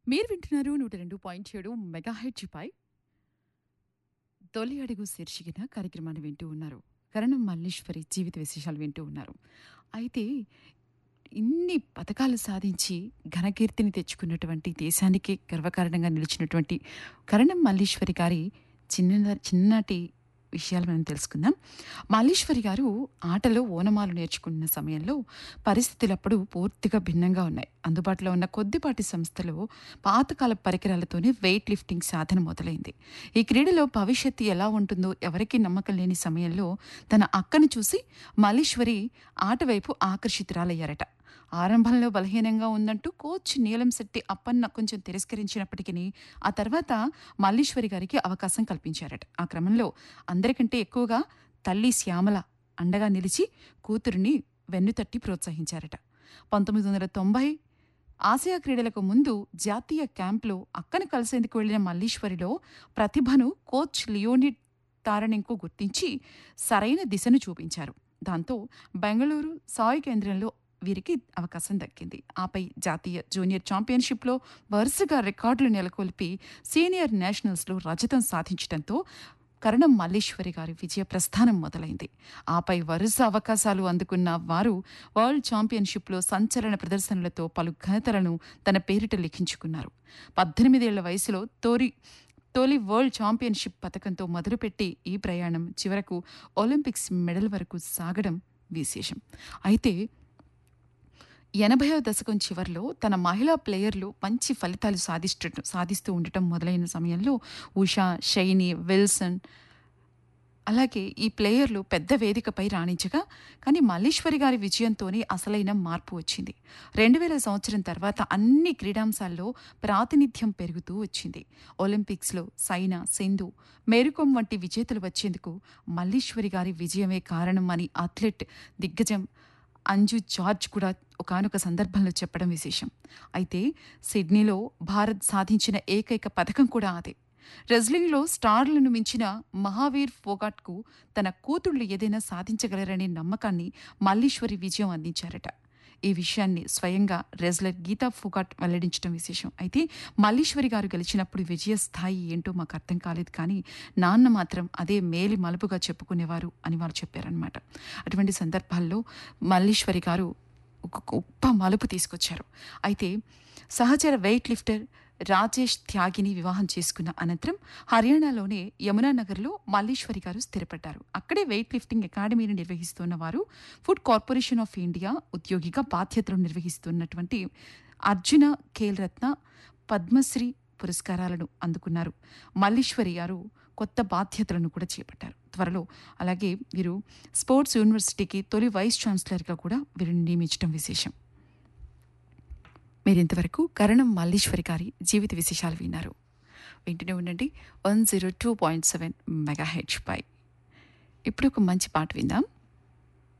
మీరు వింటున్నారు నూట రెండు పాయింట్ ఏడు మెగాహెడ్జిపై తొలి అడుగు శీర్షికన కార్యక్రమాన్ని వింటూ ఉన్నారు కరణం మల్లీశ్వరి జీవిత విశేషాలు వింటూ ఉన్నారు అయితే ఇన్ని పథకాలు సాధించి ఘనకీర్తిని తెచ్చుకున్నటువంటి దేశానికి గర్వకారణంగా నిలిచినటువంటి కరణం మల్లీశ్వరి గారి చిన్న చిన్నటి విషయాలు మనం తెలుసుకుందాం మల్లీశ్వరి గారు ఆటలో ఓనమాలు నేర్చుకున్న సమయంలో పరిస్థితులు అప్పుడు పూర్తిగా భిన్నంగా ఉన్నాయి అందుబాటులో ఉన్న కొద్దిపాటి సంస్థలో పాతకాల పరికరాలతోనే వెయిట్ లిఫ్టింగ్ సాధన మొదలైంది ఈ క్రీడలో భవిష్యత్తు ఎలా ఉంటుందో ఎవరికీ నమ్మకం లేని సమయంలో తన అక్కను చూసి మల్లీశ్వరి ఆట వైపు ఆకర్షితురాలయ్యారట ఆరంభంలో బలహీనంగా ఉందంటూ కోచ్ నీలం శెట్టి అప్పన్న కొంచెం తిరస్కరించినప్పటికీ ఆ తర్వాత మల్లీశ్వరి గారికి అవకాశం కల్పించారట ఆ క్రమంలో అందరికంటే ఎక్కువగా తల్లి శ్యామల అండగా నిలిచి కూతురిని వెన్నుతట్టి ప్రోత్సహించారట పంతొమ్మిది వందల తొంభై ఆసియా క్రీడలకు ముందు జాతీయ క్యాంప్లో అక్కను కలిసేందుకు వెళ్లిన మల్లీశ్వరిలో ప్రతిభను కోచ్ లియోనిడ్ తారణెంకు గుర్తించి సరైన దిశను చూపించారు దాంతో బెంగళూరు సాయి కేంద్రంలో వీరికి అవకాశం దక్కింది ఆపై జాతీయ జూనియర్ ఛాంపియన్షిప్లో వరుసగా రికార్డులు నెలకొల్పి సీనియర్ నేషనల్స్లో రజతం సాధించడంతో కరణం మల్లీశ్వరి గారి విజయ ప్రస్థానం మొదలైంది ఆపై వరుస అవకాశాలు అందుకున్న వారు వరల్డ్ ఛాంపియన్షిప్లో సంచలన ప్రదర్శనలతో పలు ఘనతలను తన పేరిట లిఖించుకున్నారు పద్దెనిమిదేళ్ల వయసులో తోరి తొలి వరల్డ్ ఛాంపియన్షిప్ పథకంతో మొదలుపెట్టి ఈ ప్రయాణం చివరకు ఒలింపిక్స్ మెడల్ వరకు సాగడం విశేషం అయితే ఎనభైవ దశకం చివరిలో తన మహిళా ప్లేయర్లు మంచి ఫలితాలు సాధిస్తూ సాధిస్తూ ఉండటం మొదలైన సమయంలో ఉషా షైని విల్సన్ అలాగే ఈ ప్లేయర్లు పెద్ద వేదికపై రాణించగా కానీ మల్లీశ్వరి గారి విజయంతోనే అసలైన మార్పు వచ్చింది రెండు వేల సంవత్సరం తర్వాత అన్ని క్రీడాంశాల్లో ప్రాతినిధ్యం పెరుగుతూ వచ్చింది ఒలింపిక్స్లో సైనా సింధు మేరుకొం వంటి విజేతలు వచ్చేందుకు మల్లీశ్వరి గారి విజయమే కారణం అని అథ్లెట్ దిగ్గజం అంజు జార్జ్ కూడా ఒకనొక సందర్భంలో చెప్పడం విశేషం అయితే సిడ్నీలో భారత్ సాధించిన ఏకైక పథకం కూడా అదే రెజ్లింగ్లో స్టార్లను మించిన మహావీర్ ఫోగాట్కు తన కూతుళ్లు ఏదైనా సాధించగలరనే నమ్మకాన్ని మల్లీశ్వరి విజయం అందించారట ఈ విషయాన్ని స్వయంగా రెజ్లర్ గీతా ఫోగాట్ వెల్లడించడం విశేషం అయితే మల్లీశ్వరి గారు గెలిచినప్పుడు విజయ స్థాయి ఏంటో మాకు అర్థం కాలేదు కానీ నాన్న మాత్రం అదే మేలి మలుపుగా చెప్పుకునేవారు అని వాళ్ళు చెప్పారనమాట అటువంటి సందర్భాల్లో మల్లీశ్వరి గారు ఒక గొప్ప మలుపు తీసుకొచ్చారు అయితే సహచర వెయిట్ లిఫ్టర్ రాజేష్ త్యాగిని వివాహం చేసుకున్న అనంతరం హర్యానాలోనే యమునానగర్లో మల్లీశ్వరి గారు స్థిరపడ్డారు అక్కడే వెయిట్ లిఫ్టింగ్ అకాడమీని నిర్వహిస్తున్న వారు ఫుడ్ కార్పొరేషన్ ఆఫ్ ఇండియా ఉద్యోగిగా బాధ్యతలు నిర్వహిస్తున్నటువంటి అర్జున ఖేల్ రత్న పద్మశ్రీ పురస్కారాలను అందుకున్నారు మల్లీశ్వరి గారు కొత్త బాధ్యతలను కూడా చేపట్టారు త్వరలో అలాగే వీరు స్పోర్ట్స్ యూనివర్సిటీకి తొలి వైస్ ఛాన్సలర్గా కూడా వీరిని నియమించడం విశేషం మీరింతవరకు కరణం మల్లీశ్వరి గారి జీవిత విశేషాలు విన్నారు వింటూనే ఉండండి one zero two point seven mega H పై ఇప్పుడు ఒక మంచి పాట విందాం